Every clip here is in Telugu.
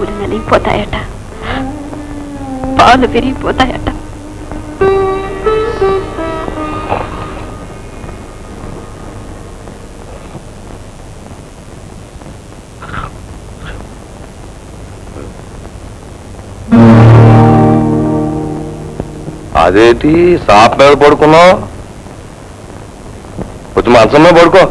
పూలు నలిగిపోతాయట పాలు విరిగిపోతాయట అదేంటి సాప్ మీద పడుకున్నావు కొంచెం మంచం మీద పడుకో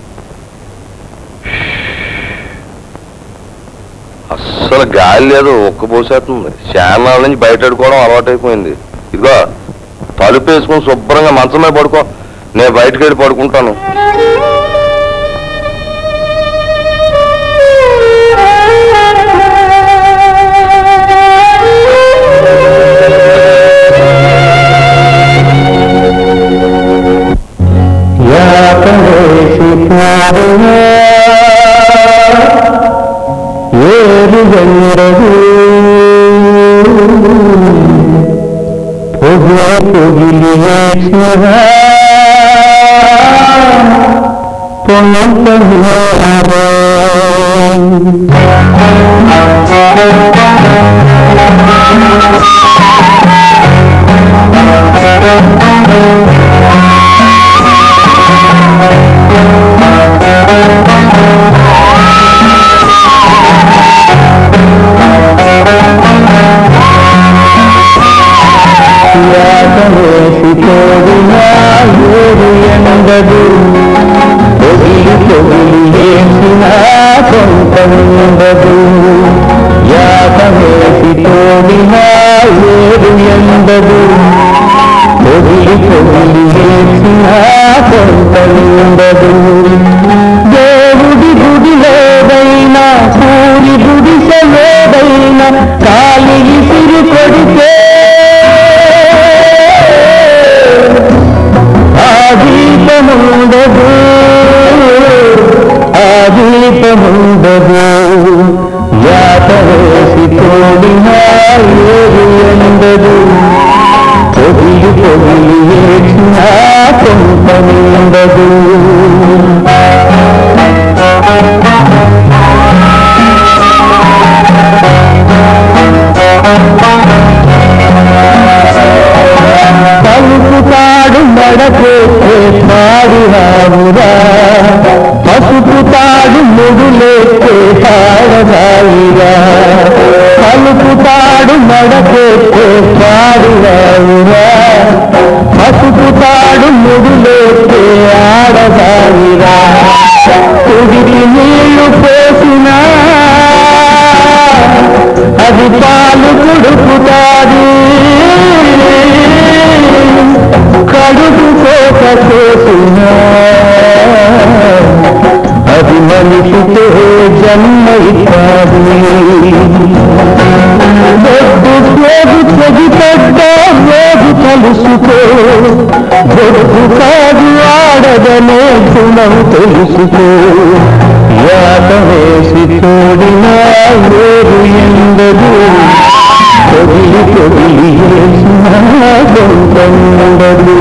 అస్సలు గాలి లేదు ఒక్క పోసేస్తుంది శానాల నుంచి బయట పడుకోవడం అలవాటైపోయింది ఇదిగో తలుపు వేసుకుని శుభ్రంగా మంచం మీద పడుకో నేను బయటకు వెళ్ళి పడుకుంటాను ఏరు వెండదు పొగ పొగిలి యాతనేసి తోడినా ఏరు ఎండదు పొగిలి పొగిలి వేసినా కొంత ఉండదు యాతనేసి తోడినా ఏరు ఎండదు పొగిలి పొగిలి వేసినా కొంత ఉండదు దేవుడి గుడి లేదైనా సూరి గుడిసెలేదైనా కాలి ఇసిరి కొడితే ఆ దీపముండదు ఆ దీపముండదు యాత వేసి తోడినా ఏది ఎండదు పొగిలి పొగిలి వేసినా కొంత ఉండదు పలుకుతాడు మడకేసే పాడి రామురా పసుపుతాడు ముడులేసే పాడదాయిరా పలుకుతాడు మడకేసే పాడి రామురా పసుపుతాడు ముడులేసే ఆడదాయిరా కుదిరి నీళ్లు పోసినా అది పాలు కుడుకుతాది కడుపు కోత చేసినా అది మనిషితో జన్మ ఇస్తాది బొడ్డు పోగు తెగిపడ్డ రోజు కలుసుకో బొడ్డు కాదు ఆడదనే గుణం తెలుసుకో యాత వేసి తోడినా వేరు ఎందదు పొగిలి పొగిలి వేసినా గొంతండదు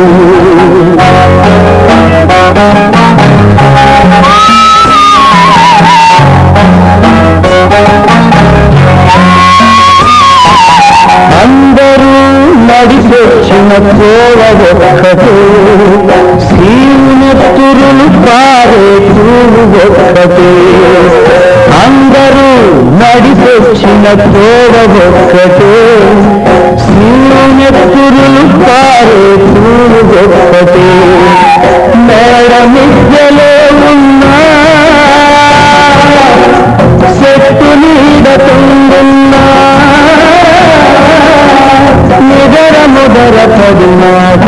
అందరూ నడిచొచ్చిన కోవ ఒక్కటే శ్రీనెత్తురులు పారే పూలు ఒక్కటే అందరూ నడిచొచ్చిన కోవ ఒక్కటే శ్రీనెత్తురులు పారే పూలు ఒక్కటే మేడ మిద్దెలో ఉన్నా చెట్టు నీడ తుంగున్నా నిదర ముదర పడినాక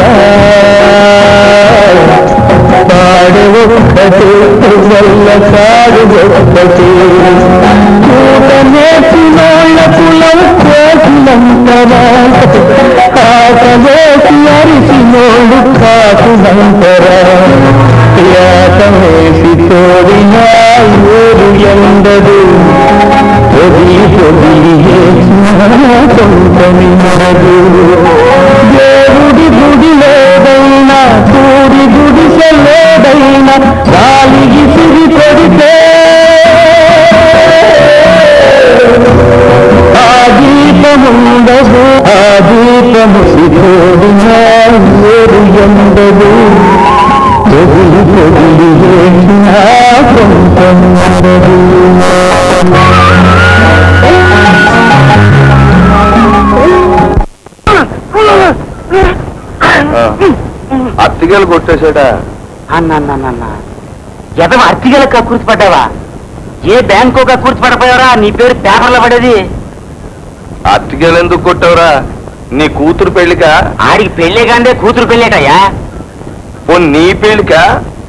పాడు ఒక్కటి వల్ల కాడు ఒక్కటి కూట నేర్చినోళ్ళ కులం కోసినంతరా కాకవేసి అరిసినోళ్ళు కాకునంతరా యాతమేసి తోడినా ఊరు ఎండదు పొది పొది కొంతని మరదు దేవుడి గుడి లేదైనా సూరి గుడిసె లేదైనా గాలికి సిరి కొడితే దీపముండదు ఆ దీపము సిగోడిన ఏరు ఎండదు పొగిలి పొగిలి వేసిన కొంతముండదు అత్తికేలు కొట్టేశాడా అన్న ఎదవ అర్తిగల కక్కుర్తి పడ్డావా ఏ బ్యాంకు కక్కుర్తి పడపోయారా నీ పేరు పేపర్లో పడేది అత్తికేలు ఎందుకు కొట్టావురా నీ కూతురు పెళ్లికా ఆడికి పెళ్ళే కాందే కూతురు పెళ్ళేటయ్యా ఓ నీ పెళ్లికా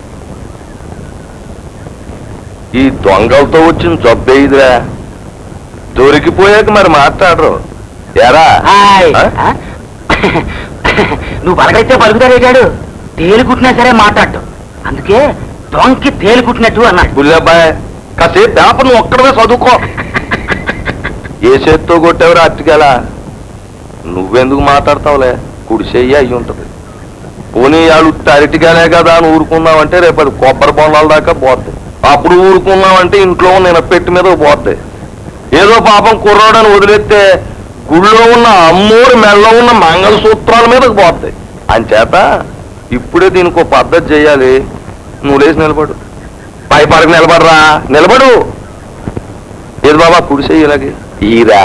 ఈ దొంగలతో వచ్చిన జబ్బేదిరా దొరికిపోయాక మరి మాట్లాడరు ఎరా హాయ్. ఆ? ఆ? నువ్వు పలకైతే పలుకుతాడేటాడు తేలు కుట్టినా సరే మాట్లాడు అందుకే దొంకి తేలు కుట్టినట్టు అన్నాడు బుల్లబ్బాయ్ కాసేపు పేపర్ నువ్వు ఒక్కడమే చదువుకో ఏ చేత్తో కొట్టావురా అట్టికెలా నువ్వెందుకు మాట్లాడతావులే కుడి చెయ్యి అయ్యి ఉంటది పోనీ వాళ్ళు అరటిగానే కదా అని ఊరుకున్నావంటే రేపు అది కొబ్బరి బొండాల దాకా పోద్ది అప్పుడు ఊరుకున్నావంటే ఇంట్లో నేను పెట్టి మీద పోద్ది ఏదో పాపం కుర్రాడని వదిలేస్తే గుళ్ళో ఉన్న అమ్మోరు మెళ్ళలో ఉన్న మంగళసూత్రాల మీదకి పోద్ది అంచేత ఇప్పుడే దీనికి ఒక పద్ధతి చేయాలి నువ్వు లేచి నిలబడు పై పరకు నిలబడరా నిలబడు ఏది బాబా కుడి చెయ్యి ఇలాగే ఈరా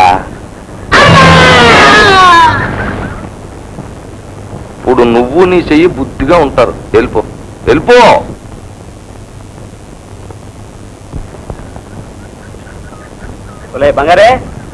ఇప్పుడు నువ్వు నీ చెయ్యి బుద్ధిగా ఉంటారు వెళ్ళిపో వెళ్ళిపో ఒలే బంగారే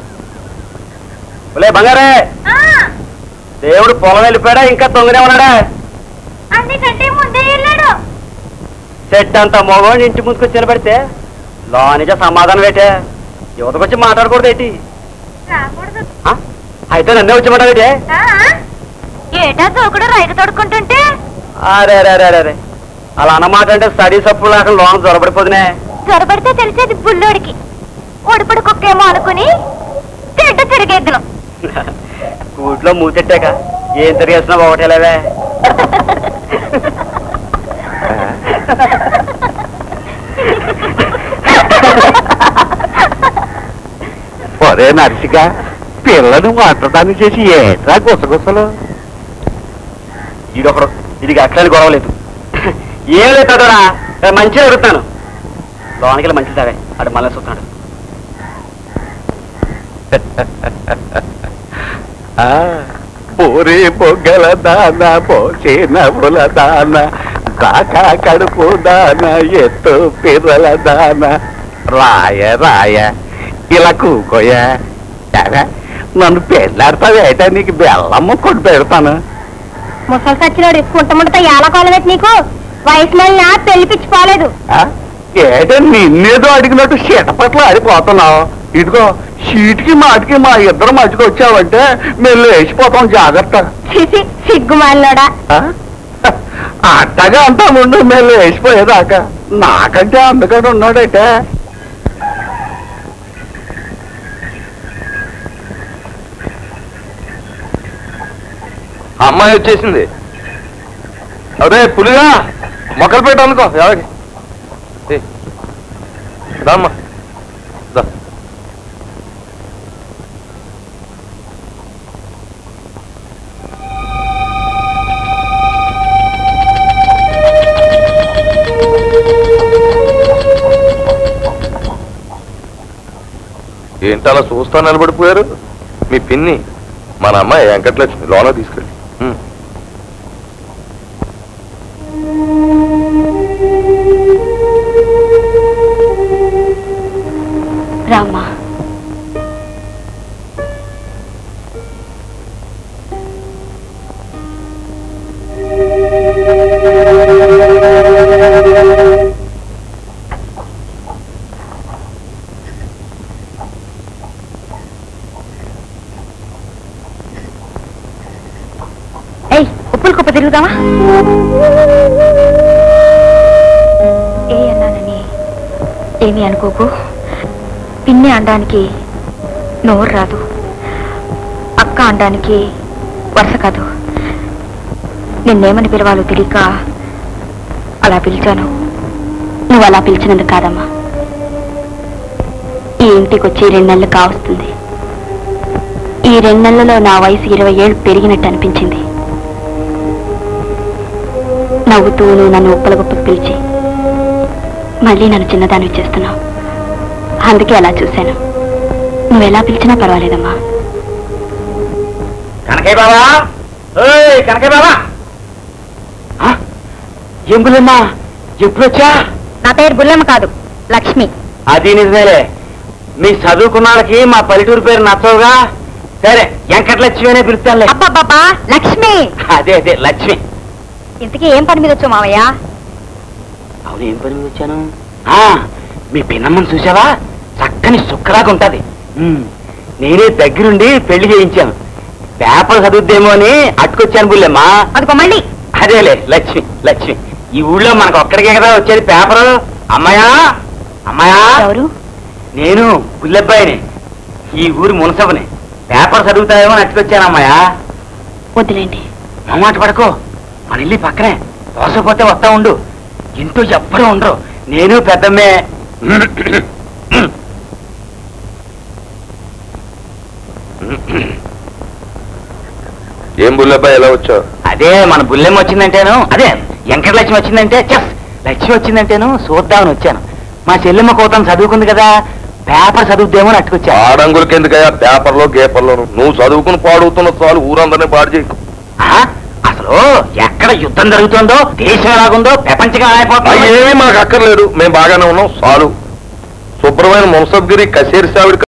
ఒలే బంగారే దేవుడు పొలం వెళ్ళిపోయాడా ఇంకా తొంగనే ఉన్నాడా అందుకంటే ముందే వెళ్ళాడు సెట్ అంతా మగవాడిని ఇంటి ముందుకు నిలబడితే లోనిజ సమాధానం పెట్టే యువతకొచ్చి మాట్లాడకూడదు ఏంటి రాకూడదు ఆ? అయితే నన్నే వచ్చి మాట్లాడే ఆ? ఏటా తోకుడు రైలు తొడుకుంటుంటే అరే అరే అరే అరే అలా అన్నమాట అంటే స్టడీస్ అప్పుడు లేక లోన జ్వరపడిపోతునే త్వరపడితే తెలిసేది బుల్లోడికి ఒడిపడి కుక్కేమో అనుకుని తిడ్డ తిరిగేద్దును కూట్లో మూతెట్టాక ఏం తిరిగేసినా ఒకటేలేవే ఒరే నర్సిక పిల్లను మాట్లాడడానికి చేసి ఏట్రా గుసగుసలు ఈడొకడు ఇది అట్లని గొడవలేదు ఏం లేదు పెద్దరా మంచిగా అడుగుతాను లోనికి వెళ్ళి మంచి సరే అటు మళ్ళీ చూస్తున్నాడు పూరి పొగ్గల దాన పోసే నవ్వుల దాన కాకా కడుపు దాన ఎత్తు పిర్రల దాన రాయ రాయ ఇలా కూకోయ ఏవే, నన్ను పెళ్ళాడతావేట నీకు బెల్లమ్మ కొట్టు పెడతాను ముసలి సచ్చినాడు కుంటముండతో ఏలకోలం పెట్టి నీకు వయసు మళ్ళీ పెళ్లి పిచ్చిపోలేదు ఆ? ఏట నిన్నేదో అడిగినట్టు పట్ల ఆడిపోతున్నావు ఇదిగో సీటుకి మాటికి మా ఇద్దరు మధ్యకి వచ్చావంటే మేము లేచిపోతాం జాగ్రత్త చిసి సిగ్గు మాలినోడా ఆ? అట్టగా అంతా ముందు మేము లేచిపోయేదాకా నాకంటే అందుకని ఉన్నాడైతే అమ్మాయి వచ్చేసింది అదే పులిగా మొక్కలు పెట్టు అనుకో ఎవరికి ఏయ్, దామ్మా దా. ఏంటి అలా చూస్తా నిలబడిపోయారు మీ పిన్ని మన అమ్మాయి వెంకటలక్ష్మి లోన తీసుకెళ్ళి ఉమ్. రామ్మా ఏయ్ ఉప్పులు కుప్ప తిరుగుదామా ఏ అన్నానని ఏమీ అనుకోకు పిన్ని అనడానికి నోరు రాదు అక్క అనడానికి వరుస కాదు నిన్నేమని పిలవాలో తెలియక అలా పిలిచాను నువ్వు అలా పిలిచినందుకు కాదమ్మా ఈ ఇంటికి వచ్చి రెండు నెలలు కావస్తుంది ఈ రెండు నెలలలో నా వయసు ఇరవై ఏళ్ళు పెరిగినట్టు అనిపించింది నవ్వుతూ నువ్వు నన్ను ఉప్పల గొప్పకు పిలిచి మళ్ళీ నన్ను చిన్నదాన్ని చేస్తున్నావు అందుకే అలా చూశాను నువ్వు ఎలా పిలిచినా పర్వాలేదమ్మా కనకయ్య బాబా ఓయ్ కనకయ్య బాబా ఏం బుల్లమ్మా ఎప్పుడు వచ్చా నా పేరు బుల్లమ్మ కాదు లక్ష్మి అది నిజమేలే మీ చదువుకున్న వాళ్ళకి మా పల్లెటూరు పేరు నచ్చవుగా సరే వెంకటలక్ష్మి అనే పిలుస్తానులే అబ్బబ్బబ్బా లక్ష్మి అదే అదే లక్ష్మి ఇంతకీ ఏం పని మీద వచ్చావు మావయ్య అవును ఏం పని మీద వచ్చాను ఆ, మీ పిన్నమ్మని చూసావా చక్కని సుక్కలాగా ఉంటది ఉమ్, నేనే దగ్గరుండి పెళ్లి చేయించాను పేపర్ చదువుద్దేమో అని అట్టుకొచ్చాను బుల్లెమ్మా అదిగో మళ్ళీ అదేలే లక్ష్మి లక్ష్మి ఈ ఊళ్ళో మనకు ఒక్కడికే కదా వచ్చేది పేపరు అమ్మాయా అమ్మాయా ఎవరు నేను బుల్లెబ్బాయిని ఈ ఊరి మునసబని పేపర్ చదువుతాయేమో అని అట్టుకొచ్చాను అమ్మాయా వద్దులేండి మాట పడుకో మన ఇల్లు ఈ పక్కనే తోసపోతే వస్తా ఉండు ఇంట్లో ఎప్పుడూ ఉండరు నేను పెద్దమ్మే ఏం బుల్లబ్బాయి ఎలా వచ్చావు అదే మన బుల్లెమ్మ వచ్చిందంటేను అదే వెంకటలక్ష్మి వచ్చిందంటే చెస్ లక్ష్మి వచ్చిందంటేను చూద్దామని వచ్చాను మా చెల్లెమ్మ కోతం చదువుకుంది కదా పేపర్ చదువుద్దేమో అని అట్టుకొచ్చా ఆడంగులకి ఎందుకయ్యా పేపర్లో గేపర్లోను నువ్వు చదువుకుని పాడుతున్న చాలు ఊరందరినీ పాడు చేయకు ఆ, అసలు ఎక్కడ యుద్ధం జరుగుతుందో దేశం ఎలాగుందో ప్రపంచం అయిపోతుందో ఏమీ మాకు అక్కర్లేదు మేము బాగానే ఉన్నాం చాలు శుభ్రమైన మున్సబ్గిరి కసేరి సావిడి